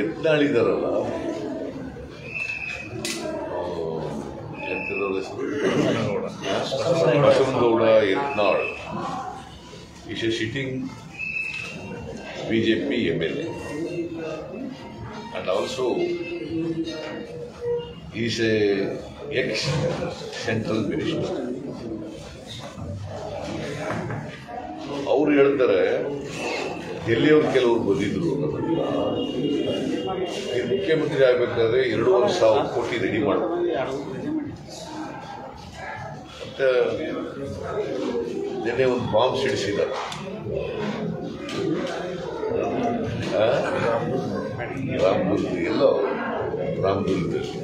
ಎತ್ನಾಳಿದಾರಲ್ಲ ಎಂತದವ್ರ ಹೆಸರು Basavanagouda Yatnal is a sitting BJP M L A and also is a ex central minister ಅವ್ರು ಹೇಳ್ತಾರೆ ಡೆಲ್ಲಿಯವ್ರು ಕೆಲವರು ಬಂದಿದ್ರು ನಮ್ಮ ಹತ್ರ. ಈ ಮುಖ್ಯಮಂತ್ರಿ ಆಗ್ಬೇಕಾದ್ರೆ ಎರಡೂವರೆ ಸಾವಿರ ಕೋಟಿ ರೆಡಿ ಮಾಡಬೇಕು ಮತ್ತೆ ನಿನ್ನೆ ಒಂದು ಬಾಂಬ್ ಸಿಡಿಸಿದ್ದಾರೆ ಆ? ರಾಮದುರ್ಗ ಎಲ್ಲೋ ರಾಮದುರ್ಗದಲ್ಲಿ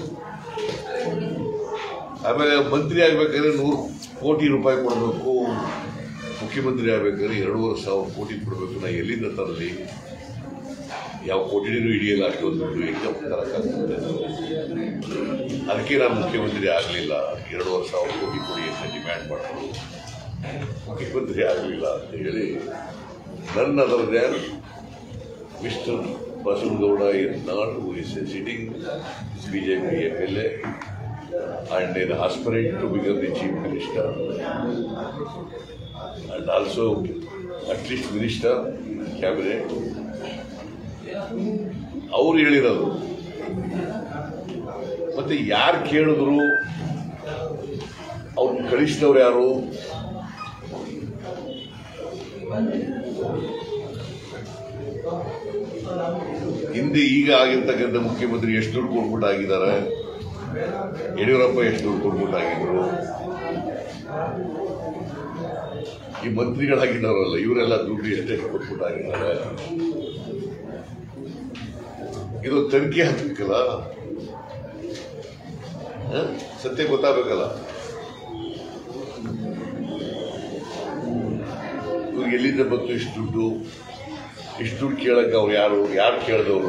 ಆಮೇಲೆ ಮಂತ್ರಿ ಆಗ್ಬೇಕಾದ್ರೆ ನೂರು ಕೋಟಿ ರೂಪಾಯಿ ಕೊಡಬೇಕು ಮುಖ್ಯಮಂತ್ರಿ ಆಗ್ಬೇಕಾದ್ರೆ ಎರಡೂವರೆ ಸಾವಿರ ಕೋಟಿ ಕೊಡಬೇಕು ನಾ ಎಲ್ಲಿಂದ ತರಲಿ ಯಾವ ಕೋಟಿನೂ ಹಿಡಿಯಲ್ಲ ಅಷ್ಟೊಂದು ದುಡ್ಡು ಎಕ್ದಮ್ ತರಕ್ಕಾಗ್ತದೆ ಅದಕ್ಕೆ ನಾನು ಮುಖ್ಯಮಂತ್ರಿ ಆಗಲಿಲ್ಲ ಎರಡೂವರೆ ಸಾವಿರ ಕೋಟಿ ಕೊಡಿ ಅಂತ ಡಿಮ್ಯಾಂಡ್ ಮಾಡಿದ್ರು ಮುಖ್ಯಮಂತ್ರಿ ಆಗಲಿಲ್ಲ ಅಂತ ಹೇಳಿ ನನ್ನ ಅದರದೇ mister Basavanagouda Yatnal who is sitting BJP M L A and an aspirant to become the chief minister and also at least minister cabinet ಅವ್ರು ಹೇಳಿರೋದು ಮತ್ತೆ ಯಾರು ಕೇಳಿದ್ರು ಅವ್ರು ಕಳಿಸಿದವ್ರು ಯಾರು ಹಿಂದೆ ಈಗ ಆಗಿರ್ತಕ್ಕಂಥ ಮುಖ್ಯಮಂತ್ರಿ ಎಷ್ಟು ದುಡ್ಡು ಕೊಟ್ಬಿಟ್ಟು ಆಗಿದ್ದಾರೆ ಯಡಿಯೂರಪ್ಪ ಎಷ್ಟು ದುಡ್ಡು ಕೊಟ್ಬಿಟ್ಟಾಗಿದ್ರು ಈ ಮಂತ್ರಿಗಳಾಗಿದ್ದಾರಲ್ಲ ಇವರೆಲ್ಲ ದುಡ್ಡು ಎಷ್ಟೆಷ್ಟು ಕೊಟ್ಬಿಟ್ಟಾಗಿದ್ದಾರೆ ಇದು ತನಿಖೆ ಹಾಕ್ಬೇಕಲ್ಲ ಹ? ಸತ್ಯ ಗೊತ್ತಾಗಬೇಕಲ್ಲ ಇವ್ರಿಗೆ ಎಲ್ಲಿಂದ ಬಂತು ಇಷ್ಟು ದುಡ್ಡು ಇಷ್ಟು ದುಡ್ಡು ಕೇಳಕ್ಕೆ ಅವ್ರು ಯಾರು ಯಾರು ಕೇಳಿದವರು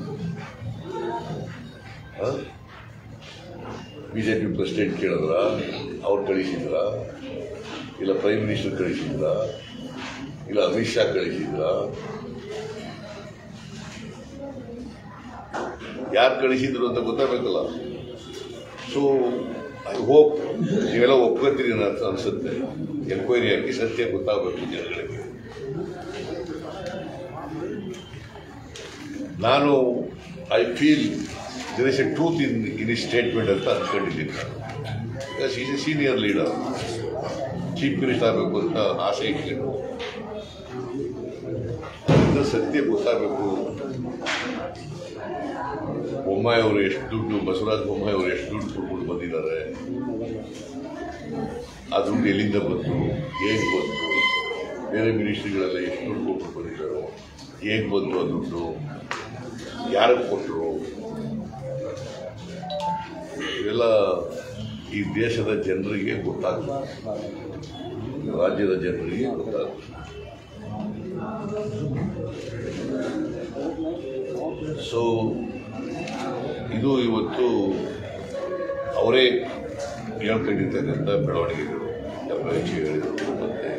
ಬಿಜೆಪಿ ಪ್ರೆಸಿಡೆಂಟ್ ಕೇಳಿದ್ರ ಅವ್ರು ಕಳಿಸಿದ್ರ ಇಲ್ಲ ಪ್ರೈಮ್ ಮಿನಿಸ್ಟರ್ ಕಳಿಸಿದ್ರ ಇಲ್ಲ ಅಮಿತ್ ಶಾ ಕಳಿಸಿದ್ರ ಯಾರು ಕಳಿಸಿದ್ರು ಅಂತ ಗೊತ್ತಾಗಬೇಕಲ್ಲ ಸೊ ಐ ಹೋಪ್ ನೀವೆಲ್ಲ ಒಪ್ಕೋತೀರಿ ಅಂತ ಅನ್ಸುತ್ತೆ ಎನ್ಕ್ವೈರಿ ಹಾಕಿ ಸತ್ಯ ಗೊತ್ತಾಗಬೇಕು ಜನಗಳಿಗೆ ನಾನು I feel there is a truth in in is statement ಅಂತ ಅನ್ಕೊಂಡಿದ್ದೀನಿ ನಾನು is a senior leader chief minister ಆಗಬೇಕು ಅಂತ ಆಸೆ ಇಟ್ಕೊಂಡು ಅದರಿಂದ ಸತ್ಯ ಗೊತ್ತಾಗಬೇಕು ಬೊಮ್ಮಾಯಿ ಅವರು ಎಷ್ಟು ದುಡ್ಡು ಬಸವರಾಜ ಬೊಮ್ಮಾಯಿ ಅವರು ಎಷ್ಟು ದುಡ್ಡು ಕೊಟ್ಬಿಟ್ಟು ಬಂದಿದ್ದಾರೆ ಆ ದುಡ್ಡು ಎಲ್ಲಿಂದ ಬಂತು ಹೇಗೆ ಬಂತು ಬೇರೆ ಮಿನಿಸ್ಟ್ರಿಗಳೆಲ್ಲ ಎಷ್ಟು ದುಡ್ಡು ಕೊಟ್ಟು ಬಂದಿದ್ದಾರೋ ಹೇಗೆ ಬಂತು ಆ ದುಡ್ಡು ಯಾರಿಗೆ ಕೊಟ್ಟರು ಇವೆಲ್ಲ ಈ ದೇಶದ ಜನರಿಗೆ ಗೊತ್ತಾಗ್ತದೆ ರಾಜ್ಯದ ಜನರಿಗೆ ಗೊತ್ತಾಗ್ತದೆ ಸೊ ಇದು ಇವತ್ತು ಅವರೇ ಹೇಳ್ಕೊಂಡಿರ್ತಕ್ಕಂಥ ಬೆಳವಣಿಗೆಗಳು ಡಬ್ಲ್ಯೂ ಎಚ್ ಹೇಳಿದರು ಮತ್ತೆ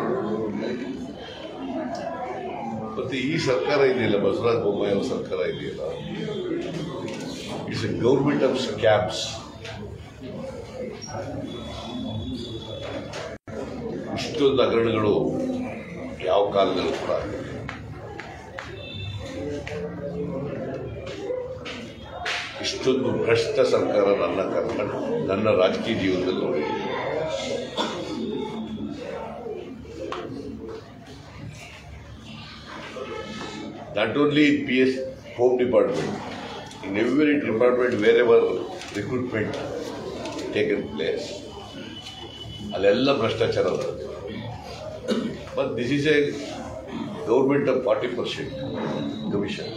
ಮತ್ತೆ ಈ ಸರ್ಕಾರ ಇದೆಯಲ್ಲ ಬಸವರಾಜ ಬೊಮ್ಮಾಯಿ ಅವರ ಸರ್ಕಾರ ಇದೆಯಲ್ಲ it's a government of scams ಇಷ್ಟೊಂದು ಹಗರಣಗಳು ಯಾವ ಕಾಲದಲ್ಲೂ ಕೂಡ ಆಗಿಲ್ಲ ಇಷ್ಟೊಂದು ಭ್ರಷ್ಟ ಸರ್ಕಾರ ನನ್ನ ಕರ್ನಾಟಕ ನನ್ನ ರಾಜಕೀಯ ಜೀವನದಲ್ಲಿ ನೋಡಿದೆ not only in PS Home Department, in every department wherever recruitment taken place, ಅಲ್ಲೆಲ್ಲ ಭ್ರಷ್ಟಾಚಾರ ಬರುತ್ತೆ but this is a government of forty percent commission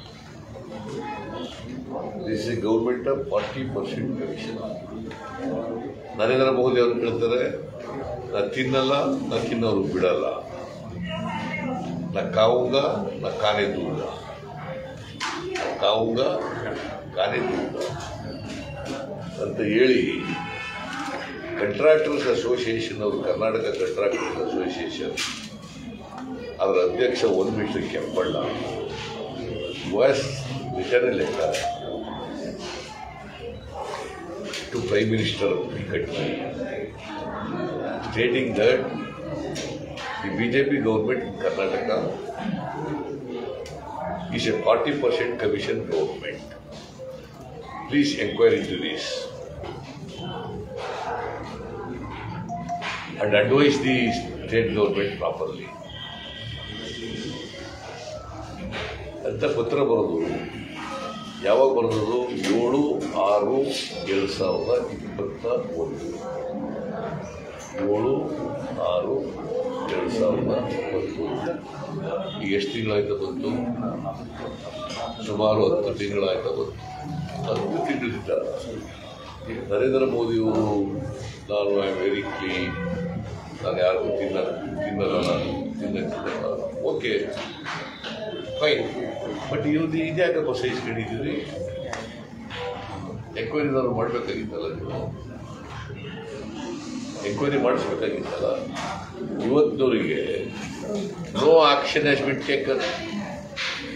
this a government of forty percent commission Narendra Modi ಅವರು ಹೇಳ್ತಾರೆ ನಾ ತಿನ್ನಲ್ಲ ನಾ ತಿನ್ನೋರು ಬಿಡಲ್ಲ ನಾ ಕಾವುಂಗ ನಾ ಕಾನೆ ದೂಂಗ ಕಾವುಂಗ ಕಾನೆ ದೂಂಗ ಅಂತ ಹೇಳಿ ಕಂಟ್ರಾಕ್ಟರ್ಸ್ ಅಸೋಸಿಯೇಷನ್ ಅವರು ಕರ್ನಾಟಕ ಕಂಟ್ರಾಕ್ಟರ್ಸ್ ಅಸೋಸಿಯೇಷನ್ ಅದರ ಅಧ್ಯಕ್ಷ ಒಂದು mister Kempanna was return a letter to Prime Minister of the country, stating that the BJP government in Karnataka is a 40% commission government. Please inquire into this and advise the state government properly. ಅಂತ ಪತ್ರ ಬರೋದು ಯಾವಾಗ ಬರೋದು ಏಳು ಆರು ಎರಡು ಸಾವಿರದ ಇಪ್ಪತ್ತ ಒಂದು ಏಳು ಆರು ಎರಡು ಸಾವಿರದ ಇಪ್ಪತ್ತೊಂದು ಈಗ ಎಷ್ಟು ತಿಂಗಳಾಯ್ತು ಬಂತು ಸುಮಾರು ಹತ್ತು ತಿಂಗಳಾಯ್ತು ಬಂತು ಹತ್ತು ತಿಂಗಳಿಂದ ನರೇಂದ್ರ ಮೋದಿಯವರು ನಾನು ಐ ವೆರಿ ಕ್ಲೀನ್ ನಾನು ಯಾರಿಗೂ ತಿನ್ನ ತಿನ್ನಲ್ಲ ನಾನು ತಿನ್ನಕ್ಕಿಲ್ಲ ಓಕೆ ಫೈನ್ ಬಟ್ ಇವ್ರದ್ದು ಇದ್ಯಾಕಪ್ಪ ಸಹಿಸ್ಕೊಂಡಿದ್ದೀರಿ ಎಂಕ್ವೈರಿ ನಾನು ಮಾಡಬೇಕಾಗಿತ್ತಲ್ಲ ನೀವು ಎಂಕ್ವೈರಿ ಮಾಡಿಸ್ಬೇಕಾಗಿತ್ತಲ್ಲ ಇವತ್ತಿನವರಿಗೆ no action has been taken